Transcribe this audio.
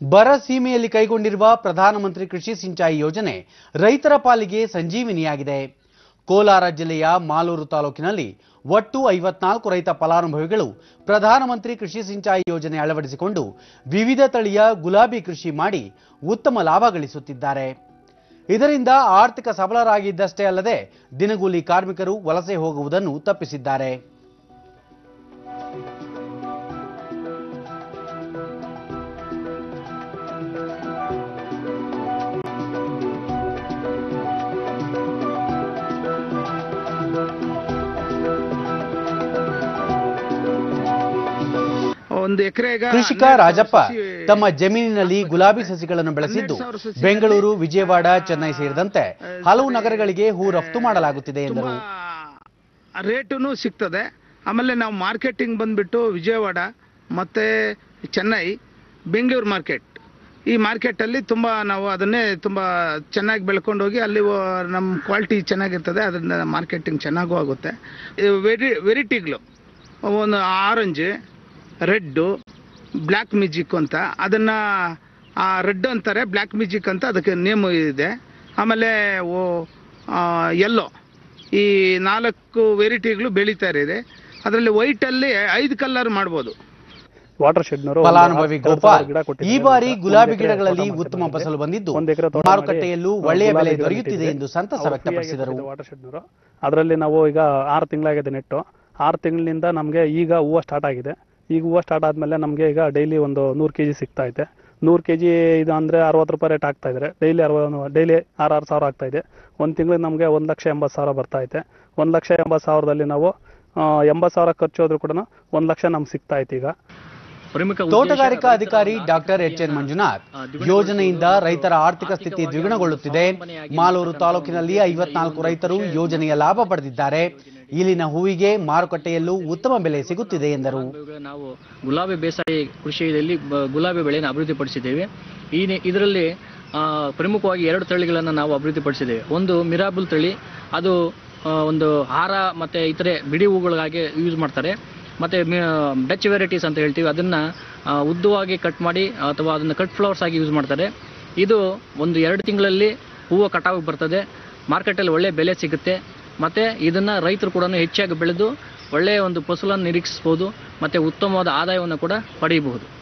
ಬರ ಸೀಮೆಯಲ್ಲಿ ಕೈಗೊಂಡಿರುವ ಪ್ರಧಾನಮಂತ್ರಿ ಕೃಷಿ ಸಿಂಚಾಯಿ ಯೋಜನೆ ರೈತರ ಪಾಲಿಗೆ ಸಂಜೀವಿನಿಯಾಗಿದೆ ಕೋಲಾರ ಜಿಲ್ಲೆಯ ಮಾಲೂರು ತಾಲೂಕಿನಲ್ಲಿ ಒಟ್ಟು ಐವತ್ನಾಲ್ಕು ರೈತ ಫಲಾನುಭವಿಗಳು ಪ್ರಧಾನಮಂತ್ರಿ ಕೃಷಿ ಸಿಂಚಾಯಿ ಯೋಜನೆ ಅಳವಡಿಸಿಕೊಂಡು ವಿವಿಧ ತಳಿಯ ಗುಲಾಬಿ ಕೃಷಿ ಮಾಡಿ ಉತ್ತಮ ಲಾಭ ಗಳಿಸುತ್ತಿದ್ದಾರೆ ಇದರಿಂದ ಆರ್ಥಿಕ ಸಬಲರಾಗಿದ್ದಷ್ಟೇ ಅಲ್ಲದೆ ದಿನಗೂಲಿ ಕಾರ್ಮಿಕರು ವಲಸೆ ಹೋಗುವುದನ್ನು ತಪ್ಪಿಸಿದ್ದಾರೆ ಒಂದು ಎಕರೆಗ ಕೃಷಿಕ ರಾಜಪ್ಪ ತಮ್ಮ ಜಮೀನಿನಲ್ಲಿ ಗುಲಾಬಿ ಸಸಿಗಳನ್ನು ಬೆಳೆಸಿದ್ದು ಬೆಂಗಳೂರು ವಿಜಯವಾಡ ಚೆನ್ನೈ ಸೇರಿದಂತೆ ಹಲವು ನಗರಗಳಿಗೆ ಹೂ ರಫ್ತು ಮಾಡಲಾಗುತ್ತಿದೆ ಎಂದರು ರೇಟುನು ಸಿಗ್ತದೆ ಆಮೇಲೆ ನಾವು ಮಾರ್ಕೆಟಿಂಗ್ ಬಂದ್ಬಿಟ್ಟು ವಿಜಯವಾಡ ಮತ್ತೆ ಚೆನ್ನೈ ಬೆಂಗಳೂರು ಮಾರ್ಕೆಟ್ ಈ ಮಾರ್ಕೆಟಲ್ಲಿ ತುಂಬ ನಾವು ಅದನ್ನೇ ತುಂಬ ಚೆನ್ನಾಗಿ ಬೆಳ್ಕೊಂಡು ಹೋಗಿ ಅಲ್ಲಿ ವ- ನಮ್ಮ ಕ್ವಾಲಿಟಿ ಚೆನ್ನಾಗಿರ್ತದೆ ಅದರಿಂದ ಮಾರ್ಕೆಟಿಂಗ್ ಚೆನ್ನಾಗೂ ಆಗುತ್ತೆ ವೆರಿ ವೆರೈಟಿಗಳು ಒಂದು ಆರೆಂಜ್ ರೆಡ್ಡು ಬ್ಲ್ಯಾಕ್ ಮ್ಯೂಜಿಕ್ ಅಂತ ಅದನ್ನು ರೆಡ್ ಅಂತಾರೆ ಬ್ಲ್ಯಾಕ್ ಮ್ಯೂಜಿಕ್ ಅಂತ ಅದಕ್ಕೆ ನೇಮ್ ಇದೆ ಆಮೇಲೆ ಓ ಎಲ್ಲೋ ಈ ನಾಲ್ಕು ವೆರೈಟಿಗಳು ಬೆಳೀತಾ ಇದೆ ಅದರಲ್ಲಿ ವೈಟಲ್ಲಿ ಐದು ಕಲರ್ ಮಾಡ್ಬೋದು ವಾಟರ್ ಶೆಡ್ ಫಲಾನುಭವಿ ಗೋಪಾಲ್ ಈ ಬಾರಿ ಗುಲಾಬಿ ಗಿಡಗಳಲ್ಲಿ ಉತ್ತಮ ಫಸಲು ಬಂದಿದ್ದು ಮಾರುಕಟ್ಟೆಯಲ್ಲೂ ಒಳ್ಳೆಯ ಬೆಲೆ ದೊರೆಯುತ್ತಿದೆ ಎಂದು ಸಂತಸ ವ್ಯಕ್ತಪಡಿಸಿದರು ವಾಟರ್ ಶೆಡ್ನವರು ಅದರಲ್ಲಿ ನಾವು ಈಗ ಆರು ತಿಂಗಳಾಗಿದೆ ನೆಟ್ಟು ಆರು ತಿಂಗಳಿಂದ ನಮಗೆ ಈಗ ಹೂವು ಸ್ಟಾರ್ಟ್ ಆಗಿದೆ ಈಗ ಹೂವು ಸ್ಟಾರ್ಟ್ ಆದಮೇಲೆ ನಮಗೆ ಈಗ ಡೈಲಿ ಒಂದು ನೂರು ಕೆ ಜಿ ಸಿಗ್ತಾ ಇದೆ ನೂರು ಕೆ ಜಿ ಇದು ಅಂದರೆ ಅರವತ್ತು ರೂಪಾಯಿ ರೇಟ್ ಆಗ್ತಾ ಇದ್ದಾರೆ ಡೈಲಿ ಅರವ ಡೈಲಿ ಆರು ಆರು ಸಾವಿರ ಆಗ್ತಾ ಇದೆ ಒಂದು ತಿಂಗಳಿಗೆ ನಮಗೆ ಒಂದು ಲಕ್ಷ ಎಂಬತ್ತು ಸಾವಿರ ಬರ್ತಾ ಇದೆ ಒಂದು ಲಕ್ಷ ಎಂಬತ್ತು ಸಾವಿರದಲ್ಲಿ ನಾವು ಆ, ಎಂಬತ್ತು ಸಾವಿರ ಖರ್ಚು ಹೋದ್ರೂ ಕೂಡ ಒಂದು ಲಕ್ಷ ನಮ್ಗೆ ಸಿಗ್ತಾ ಐತೆ ಈಗ ಪ್ರಮುಖ ಉದ್ದೇಶ ತೋಟಗಾರಿಕಾ ರೈತರ ಅಧಿಕಾರಿ ಒಂದು ಡಾಕ್ಟರ್ ಎಚ್ ಎನ್ ಮಂಜುನಾಥ್ ಆ, ದ್ವಿಗುಣಗೊಳಿಸುವುದು ಯೋಜನೆಯಿಂದ ಮತ್ತು ರೈತರ ಆರ್ಥಿಕ ಸ್ಥಿತಿ ಆರ್ಥಿಕವಾಗಿ ದ್ವಿಗುಣಗೊಳ್ಳುತ್ತಿದೆ ಸ್ವಾವಲಂಬನೆಯಾಗಿ ಮಾಲೂರು ಬರ್ತಕ್ಕಂಥ ತಾಲೂಕಿನಲ್ಲಿ ಒಂದು ಐವತ್ನಾಲ್ಕು ಈ ಒಂದು ರೈತರು ಕೃಷಿ ಯೋಜನೆಯ ಲಾಭ ಪಡೆದಿದ್ದಾರೆ ಇಲ್ಲಿನ ಹೂವಿಗೆ ಮಾರುಕಟ್ಟೆಯಲ್ಲೂ ಉತ್ತಮ ಬೆಲೆ ಸಿಗುತ್ತಿದೆ ಎಂದರು ಇವಾಗ ನಾವು ಗುಲಾಬಿ ಬೇಸಾಯ ಕೃಷಿಯಲ್ಲಿ ಬ- ಗುಲಾಬಿ ಬೆಳೆಯನ್ನು ಅಭಿವೃದ್ಧಿಪಡಿಸಿದ್ದೇವೆ ಈ ನಿ- ಇದರಲ್ಲಿ ಆ, ಪ್ರಮುಖವಾಗಿ ಎರಡು ತಳಿಗಳನ್ನು ನಾವು ಅಭಿವೃದ್ಧಿಪಡಿಸಿದ್ದೇವೆ ಒಂದು ಮಿರಾಬುಲ್ ತಳಿ ಅದು ಆ, ಒಂದು ಹಾರ ಮತ್ತೆ ಇತರೆ ಬಿಡಿ ಹೂಗಳಿಗಾಗಿ ಯೂಸ್ ಮಾಡ್ತಾರೆ ಮತ್ತೆ ಮಿ- ಡಚ್ ವೆರೈಟೀಸ್ ಅಂತ ಹೇಳ್ತೀವಿ ಅದನ್ನ ಆ, ಉದ್ದವಾಗಿ ಕಟ್ ಮಾಡಿ ಅಥವಾ ಅದನ್ನ ಕಟ್ ಫ್ಲವರ್ಸ್ ಆಗಿ ಯೂಸ್ ಮಾಡ್ತಾರೆ ಇದು ಒಂದು ಎರಡು ತಿಂಗಳಲ್ಲಿ ಹೂವು ಕಟಾವಿಗೆ ಬರ್ತದೆ ಮಾರ್ಕೆಟಲ್ಲಿ ಒಳ್ಳೆ ಬೆಲೆ ಸಿಗುತ್ತೆ ಮತ್ತೆ ಇದನ್ನ ರೈತರು ಕೂಡ ಹೆಚ್ಚಾಗಿ ಬೆಳೆದು ಒಳ್ಳೆಯ ಒಂದು ಫಸಲನ್ನು ನಿರೀಕ್ಷಿಸಬಹುದು ಮತ್ತೆ ಉತ್ತಮವಾದ ಆದಾಯವನ್ನು ಕೂಡ ಪಡೆಯಬಹುದು